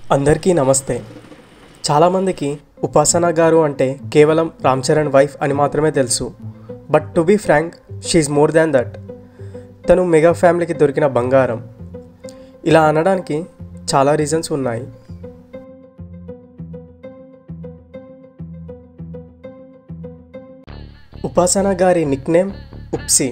అందరికీ నమస్తే చాలామందికి ఉపాసన గారు అంటే కేవలం రామ్ చరణ్ వైఫ్ అని మాత్రమే తెలుసు but to be frank she's more than that తను మెగా ఫ్యామిలీకి దొరికిన బంగారం ఇలా అనడానికి చాలా రీజన్స్ ఉన్నాయి ఉపాసన గారి నిక్నేమ్ ఉప్సీ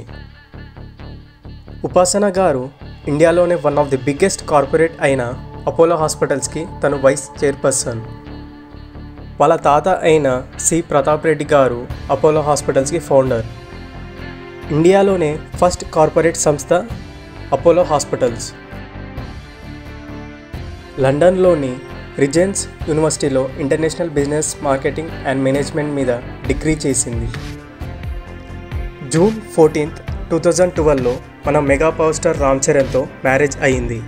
ఉపాసన గారు ఇండియాలోనే one of the biggest corporate అయిన అపోలో హాస్పిటల్స్కి తను వైస్ చైర్పర్సన్ వాళ్ళ తాత అయిన సి ప్రతాప్ రెడ్డి గారు అపోలో హాస్పిటల్స్కి ఫౌండర్ ఇండియాలోనే ఫస్ట్ కార్పొరేట్ సంస్థ అపోలో హాస్పిటల్స్ లండన్లోని రిజెన్స్ యూనివర్సిటీలో international business marketing and management మీద డిగ్రీ చేసింది జూన్ ఫోర్టీన్త్ టూ థౌజండ్ ట్వెల్వ్లో మన మెగా పవర్ స్టార్ రామ్ చరణ్తో మ్యారేజ్ అయింది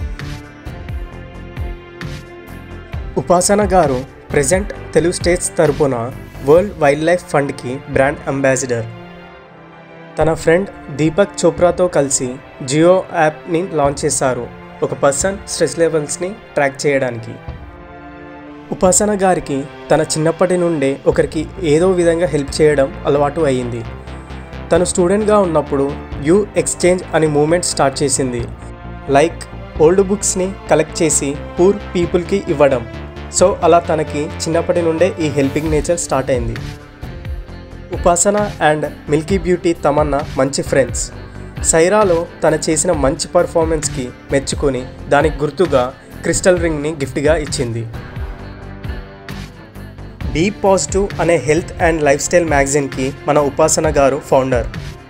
ఉపాసన గారు ప్రజెంట్ తెలుగు స్టేట్స్ తరపున వరల్డ్ వైల్డ్ లైఫ్ ఫండ్కి బ్రాండ్ అంబాసిడర్ తన ఫ్రెండ్ దీపక్ చోప్రాతో కలిసి జియో యాప్ని లాంచ్ చేశారు ఒక పర్సన్ స్ట్రెస్ లెవెల్స్ని ట్రాక్ చేయడానికి ఉపాసన గారికి తన చిన్నప్పటి నుండే ఒకరికి ఏదో విధంగా హెల్ప్ చేయడం అలవాటు అయ్యింది తను స్టూడెంట్గా ఉన్నప్పుడు యూ ఎక్స్చేంజ్ అనే మూమెంట్ స్టార్ట్ చేసింది లైక్ ఓల్డ్ బుక్స్ని కలెక్ట్ చేసి పూర్ పీపుల్కి ఇవ్వడం సో అలా తనకి చిన్నప్పటి నుండే ఈ హెల్పింగ్ నేచర్ స్టార్ట్ అయింది ఉపాసన అండ్ మిల్కీ బ్యూటీ తమన్నా మంచి ఫ్రెండ్స్ సైరాలో తన చేసిన మంచి పర్ఫార్మెన్స్కి మెచ్చుకొని దానికి గుర్తుగా క్రిస్టల్ రింగ్ని గిఫ్ట్గా ఇచ్చింది బీ పాజిటివ్ అనే హెల్త్ అండ్ లైఫ్ స్టైల్ మ్యాగజైన్కి మన ఉపాసన గారు ఫౌండర్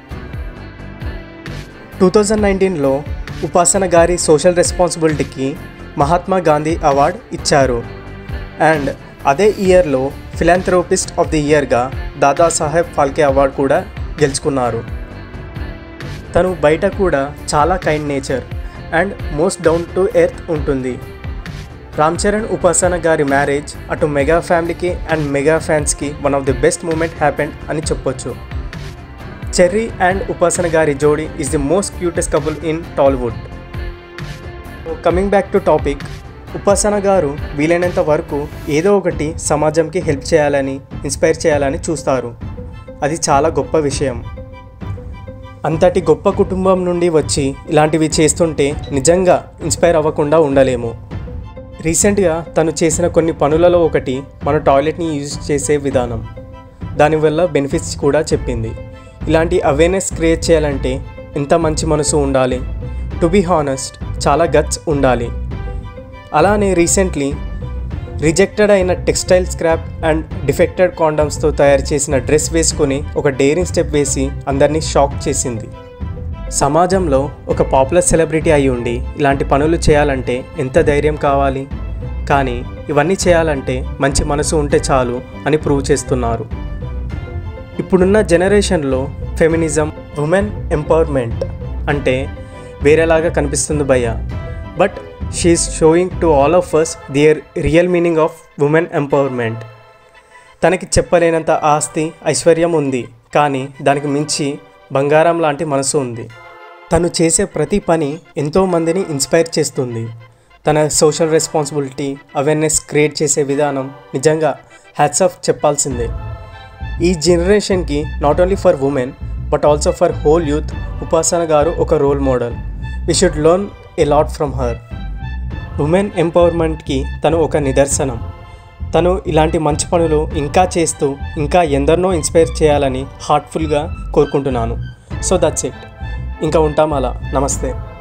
టూ థౌజండ్ నైన్టీన్లో ఉపాసన గారి సోషల్ రెస్పాన్సిబిలిటీకి మహాత్మా గాంధీ అవార్డ్ ఇచ్చారు అండ్ అదే ఇయర్లో ఫిలాంథ్రోపిస్ట్ ఆఫ్ ది ఇయర్గా దాదాసాహెబ్ ఫాల్కే అవార్డు కూడా గెలుచుకున్నారు తను బయట కూడా చాలా kind nature and most down to earth ఉంటుంది రామ్ చరణ్ ఉపాసన గారి మ్యారేజ్ అటు మెగా ఫ్యామిలీకి అండ్ మెగా ఫ్యాన్స్కి one of the best moment happened అని చెప్పొచ్చు చెర్రీ అండ్ ఉపాసన గారి జోడీ is the most cutest couple in Tollywood coming back to topic Upasana garu వీలైనంత వరకు ఏదో ఒకటి సమాజంకి హెల్ప్ చేయాలని ఇన్స్పైర్ చేయాలని చూస్తారు అది చాలా గొప్ప విషయం అంతటి గొప్ప కుటుంబం నుండి వచ్చి ఇలాంటివి చేస్తుంటే నిజంగా ఇన్స్పైర్ అవ్వకుండా ఉండలేము రీసెంట్గా తను చేసిన కొన్ని పనులలో ఒకటి మన టాయిలెట్ని యూజ్ చేసే విధానం దానివల్ల బెనిఫిట్స్ కూడా చెప్పింది ఇలాంటి అవేర్నెస్ క్రియేట్ చేయాలంటే ఎంత మంచి మనసు ఉండాలి టు బీ హానెస్ట్ చాలా గట్స్ ఉండాలి అలానే రీసెంట్లీ రిజెక్టెడ్ అయిన టెక్స్టైల్ స్క్రాప్ అండ్ డిఫెక్టెడ్ కాండమ్స్తో తయారు చేసిన డ్రెస్ వేసుకొని ఒక డేరింగ్ స్టెప్ వేసి అందరినీ షాక్ చేసింది సమాజంలో ఒక పాపులర్ సెలబ్రిటీ అయి ఉండి ఇలాంటి పనులు చేయాలంటే ఎంత ధైర్యం కావాలి కానీ ఇవన్నీ చేయాలంటే మంచి మనసు ఉంటే చాలు అని ప్రూవ్ చేస్తున్నారు ఇప్పుడున్న జనరేషన్లో ఫెమినిజం ఉమెన్ ఎంపవర్మెంట్ అంటే వేరేలాగా కనిపిస్తుంది భయ్య but she's showing to all of us their real meaning of women empowerment తనకి చెప్పలేనంత ఆస్తి ఐశ్వర్యం ఉంది కానీ దానికి మించి బంగారం లాంటి మనసు ఉంది తను చేసే ప్రతి పని ఎంతో మందిని ఇన్స్పైర్ చేస్తుంది తన సోషల్ రెస్పాన్సిబిలిటీ అవేర్నెస్ క్రియేట్ చేసే విధానం నిజంగా హ్యాట్స్ ఆఫ్ చెప్పాల్సిందే ఈ జనరేషన్కి not only for women but also for whole youth Upasana garu ఒక role model we should learn a lot from her women ఎంపవర్మెంట్కి తను ఒక నిదర్శనం తను ఇలాంటి మంచి పనులు ఇంకా చేస్తూ ఇంకా ఎందరినో ఇన్స్పైర్ చేయాలని హార్ట్ఫుల్గా కోరుకుంటున్నాను సో దట్స్ ఇట్ ఇంకా ఉంటాం అలా నమస్తే